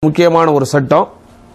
முக்கியமான ஒரு சட்டம்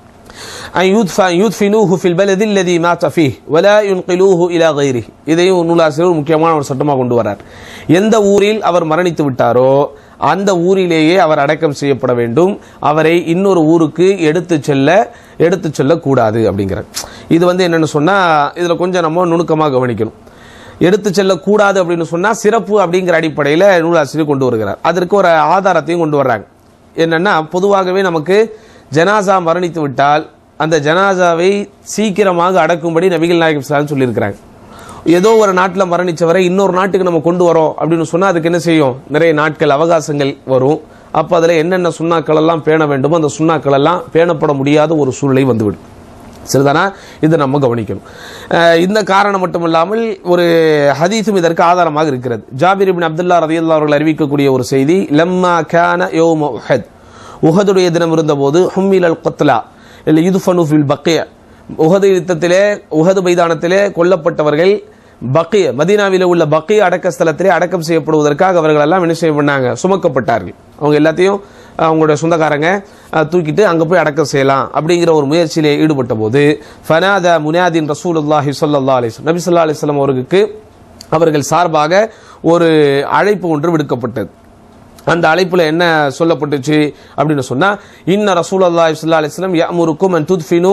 أن يدفع يدفنوه في البلد الذي مات فيه ولا ينقلوه إلى غيره இதையும் நூலாசிரியர் ஒரு முக்கியமான ஒரு சட்டமாக கொண்டு வரார் எந்த ஊரில் அவர் மரணித்து விட்டாரோ அந்த ஊரிலேயே அவர் அடக்கம் செய்யப்பட வேண்டும் அவரை இன்னொரு ஊருக்கு எடுத்து செல்ல எடுத்து செல்லக்கூடாது அப்படிங்கிறார் இது வந்து என்னன்னு சொன்னா இதுல கொஞ்சம் நம்ம நுணுக்கமாக கவனிக்கணும் எடுத்து செல்லக்கூடாது அப்படின்னு சொன்னா சிறப்பு அப்படிங்கிற அடிப்படையில் நூலாசிரியர் கொண்டு வருகிறார் அதற்கு ஒரு ஆதாரத்தையும் கொண்டு வர்றாங்க என்னன்னா பொதுவாகவே நமக்கு ஜனாசா மரணித்து விட்டால் அந்த ஜனாசாவை சீக்கிரமாக அடக்கும்படி நபிகள் நாயகம் ஸல்லல்லாஹு சொல்லியிருக்கிறாங்க ஏதோ ஒரு நாட்டில் மரணிச்சவரை இன்னொரு நாட்டுக்கு நம்ம கொண்டு வரோம் அப்படின்னு சொன்னா அதுக்கு என்ன செய்யும் நிறைய நாட்கள் அவகாசங்கள் வரும் அப்போ அதில் என்னென்ன சுண்ணாக்கள் எல்லாம் பேண வேண்டுமோ அந்த சுண்ணாக்கள் எல்லாம் பேணப்பட முடியாத ஒரு சூழ்நிலை வந்துவிடும் சரிதானா இது நம்ம கவனிக்கணும் அஹ் இந்த காரணம் மட்டும் இல்லாமல் ஒரு ஹதீஸும் இதற்கு ஆதாரமாக இருக்கிறது ஜாபிர் இப்னு அப்துல்லா ரதியுல்லா அவர்கள் அறிவிக்கக்கூடிய ஒரு செய்தி லம்மா கான யோம உஹத் உஹதுடைய தினம் இருந்தபோது ஹும்மில் அல் கொத்லா இல்லை யுதுஃபனு ஃபில் பக்கிய உஹது யுத்தத்திலே உஹது மைதானத்திலே கொல்லப்பட்டவர்கள் பக்கிய மதீனாவில் உள்ள பக்கிய அடக்க ஸ்தலத்திலே அடக்கம் செய்யப்படுவதற்காக அவர்கள் எல்லாம் என்ன செய்ய பண்ணாங்க சுமக்கப்பட்டார்கள் அவங்க எல்லாத்தையும் அவங்களுடைய சொந்தக்காரங்க அஹ், தூக்கிட்டு அங்க போய் அடக்கம் செய்யலாம் அப்படிங்கிற ஒரு முயற்சியிலே ஈடுபட்ட போது ஃபனாத முனாதின் ரசூலுல்லாஹி ஸல்லல்லாஹு அலைஹி வஸல்லம் நபி ஸல்லல்லாஹு அலைஹி வஸல்லம் அவர்களுக்கு அவர்கள் சார்பாக ஒரு அழைப்பு ஒன்று விடுக்கப்பட்டது அந்த அழைப்புல என்ன சொல்லப்பட்டுச்சு அப்படின்னு சொன்னா இன்ன ரசூலுல்லாஹி ஸல்லல்லாஹு அலைஹி வஸல்லம் யஅமுருக்கும் அன் துத்ஃபினு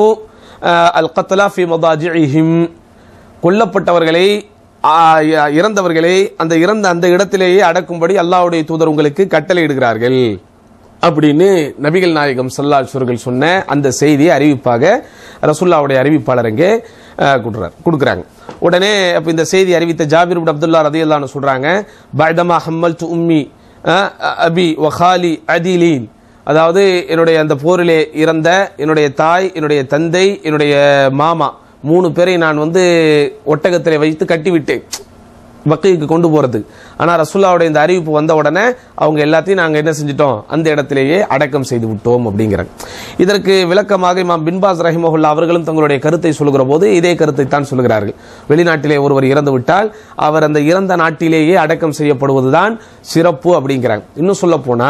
அல் கத்லா ஃபி மதாஜிஹிம் கொல்லப்பட்டவர்களை ஆ, இ- இறந்தவர்களை அந்த இறந்த அந்த இடத்திலேயே அடக்கும்படி அல்லாஹ்வுடைய தூதர் உங்களுக்கு கட்டளையிடுகிறார்கள் அப்படின்னு நபிகள் நாயகம் சல்லாஸ்வர்கள் சொன்ன அந்த செய்தியை அறிவிப்பாக ரசுல்லாவுடைய அறிவிப்பாளர் அங்கே அஹ், கொடுறார் கொடுக்குறாங்க உடனே அப்ப இந்த செய்தி அறிவித்த ஜாபிர் இப்னு அப்துல்லா ரதியல்லான்னு சொல்றாங்க பைதமா ஹம்மல் து உம்மி அஹ், அபி வஹாலி அதிலீன் அதாவது என்னுடைய அந்த போரிலே இறந்த என்னுடைய தாய் என்னுடைய தந்தை என்னுடைய மாமா மூணு பேரை நான் வந்து ஒட்டகத்திலே வைத்து கட்டிவிட்டேன் பக்கைக்கு கொண்டு போறது ஆனா ரசுல்லாவுடைய இந்த அறிவிப்பு வந்த உடனே அவங்க எல்லாத்தையும் நாங்க என்ன செஞ்சிட்டோம் அந்த இடத்திலேயே அடக்கம் செய்து விட்டோம் அப்படிங்கிறாங்க இதற்கு விளக்கமாக இமாம் பின்பாஸ் ரஹிமஹுல்லா அவர்களும் தங்களுடைய கருத்தை சொல்கிற போது இதே கருத்தை தான் சொல்கிறார்கள் வெளிநாட்டிலே ஒருவர் இறந்து விட்டால் அவர் அந்த இறந்த நாட்டிலேயே அடக்கம் செய்யப்படுவதுதான் சிறப்பு அப்படிங்கிறாங்க இன்னும் சொல்ல போனா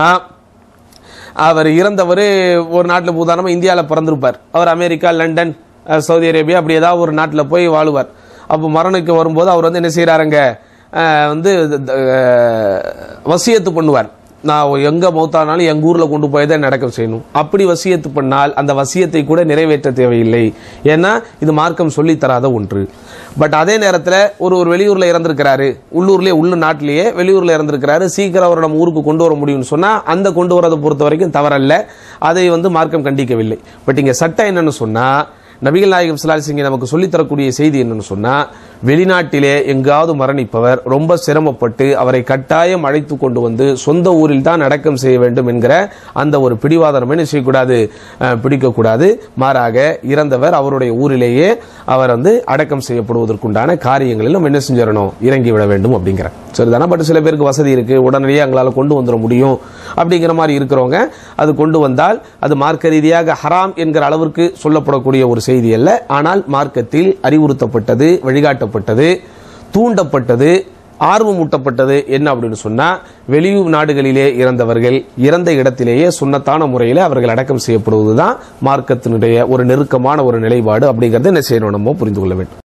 அவர் இறந்தவர் ஒரு நாட்டில் உதாரணமா இந்தியாவில் பிறந்திருப்பார் அவர் அமெரிக்கா லண்டன் அஹ், சவுதி அரேபியா அப்படி ஏதாவது ஒரு நாட்டில் போய் வாழுவார் அப்போ மரணுக்கு வரும்போது அவர் வந்து என்ன செய்கிறாருங்க வந்து அஹ், வசியத்து பண்ணுவார் நான் எங்க மௌத்தானாலும் எங்க ஊர்ல கொண்டு போய் தான் நடக்கம் செய்யணும் அப்படி வசியத்து பண்ணால் அந்த வசியத்தை கூட நிறைவேற்ற தேவையில்லை ஏன்னா இது மார்க்கம் சொல்லி தராத ஒன்று பட் அதே நேரத்தில் ஒரு ஒரு வெளியூர்ல இறந்திருக்கிறாரு உள்ளூர்லயே உள்ள நாட்டிலேயே வெளியூர்ல இறந்திருக்கிறாரு சீக்கிரம் அவர் நம்ம ஊருக்கு கொண்டு வர முடியும்னு சொன்னா அந்த கொண்டு வரதை பொறுத்த வரைக்கும் தவறல்ல அதை வந்து மார்க்கம் கண்டிக்கவில்லை பட் இங்க சட்டம் என்னன்னு சொன்னா நபிகள் நாயகம் சிலாசிங்க நமக்கு சொல்லித் தரக்கூடிய செய்தி என்னன்னு சொன்னா வெளிநாட்டிலே எங்காவது மரணிப்பவர் ரொம்ப சிரமப்பட்டு அவரை கட்டாயம் அழைத்து கொண்டு வந்து சொந்த ஊரில் தான் அடக்கம் செய்ய வேண்டும் என்கிற அந்த ஒரு பிடிவாதம் என்ன செய்யக்கூடாது அஹ், பிடிக்கக்கூடாது மாறாக இறந்தவர் அவருடைய ஊரிலேயே அவர் வந்து அடக்கம் செய்யப்படுவதற்குண்டான காரியங்களில் நம்ம என்ன செஞ்சிடணும் இறங்கி விட வேண்டும் அப்படிங்கிற சரிதானா பட் சில பேருக்கு வசதி இருக்கு உடனடியாக எங்களால் கொண்டு வந்துட முடியும் அப்படிங்கிற மாதிரி இருக்கிறவங்க அது கொண்டு வந்தால் அது மார்க்க ரீதியாக ஹராம் என்கிற அளவிற்கு சொல்லப்படக்கூடிய ஒரு செய்தி அல்ல ஆனால் மார்க்கத்தில் அறிவுறுத்தப்பட்டது வழிகாட்டப்பட்டது தூண்டப்பட்டது ஆர்வமூட்டப்பட்டது என்ன அப்படின்னு சொன்னா வெளியூர் நாடுகளிலே இறந்தவர்கள் இறந்த இடத்திலேயே சுண்ணத்தான முறையில் அவர்கள் அடக்கம் செய்யப்படுவதுதான் மார்க்கத்தினுடைய ஒரு நெருக்கமான ஒரு நிலைப்பாடு அப்படிங்கறத என்ன செய்யணும் நம்ம புரிந்து கொள்ள வேண்டும்